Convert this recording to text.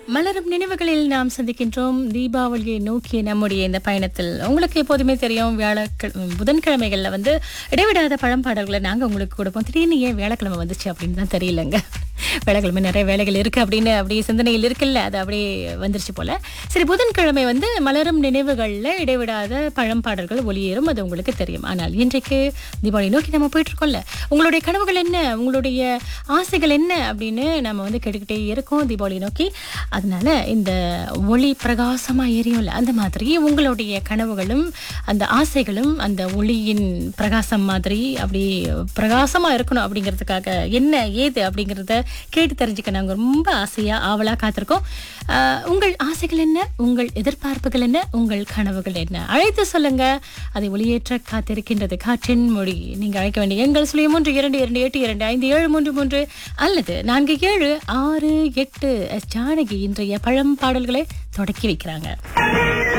மலரும் நினைவுகளில் நாம் சந்திக்கின்றோம் தீபாவளியை நோக்கிய நம்முடைய இந்த பயணத்தில் உங்களுக்கு எப்போதுமே தெரியும் வியாழக்கிழமை புதன்கிழமைகள்ல வந்து இடைவிடாத பழம்பாடல்களை நாங்க உங்களுக்கு கொடுப்போம் திடீர்னு ஏன் வியாழக்கிழமை வந்துச்சு அப்படின்னு தான் தெரியலங்க வியாழக்கிழமை நிறைய வேலைகள் இருக்கு அப்படின்னு அப்படியே சிந்தனையில் இருக்குல்ல அது அப்படியே வந்துருச்சு போல சரி புதன்கிழமை வந்து மலரும் நினைவுகள்ல இடைவிடாத பழம்பாடல்கள் ஒளியேறும் அது உங்களுக்கு தெரியும் ஆனால் இன்றைக்கு தீபாவளி நோக்கி நம்ம போயிட்டு இருக்கோம்ல உங்களுடைய கனவுகள் என்ன உங்களுடைய ஆசைகள் என்ன அப்படின்னு நம்ம வந்து கேட்டுக்கிட்டே இருக்கோம் தீபாவளி நோக்கி அதனால இந்த ஒளி பிரகாசமா எரியும்ல அந்த மாதிரி உங்களுடைய கனவுகளும் அந்த ஆசைகளும் அந்த ஒளியின் பிரகாசம் மாதிரி அப்படி பிரகாசமா இருக்கணும் அப்படிங்கிறதுக்காக என்ன ஏது அப்படிங்கிறத கேட்டு தெரிஞ்சுக்க நாங்க ரொம்ப ஆசையா ஆவலா காத்திருக்கோம் ஆஹ், உங்கள் ஆசைகள் என்ன உங்கள் எதிர்பார்ப்புகள் என்ன உங்கள் கனவுகள் என்ன அழைத்து சொல்லுங்க அதை ஒளியேற்ற காத்திருக்கின்றது காற்றின் மொழி நீங்க அழைக்க வேண்டிய எங்கள் சுழியம் மூன்று இரண்டு இரண்டு எட்டு இரண்டு ஐந்து ஏழு மூன்று மூன்று அல்லது நான்கு ஏழு ஆறு எட்டு எஸ். ஜானகி இன்றைய பழம் பாடல்களை தொடக்கி வைக்கிறாங்க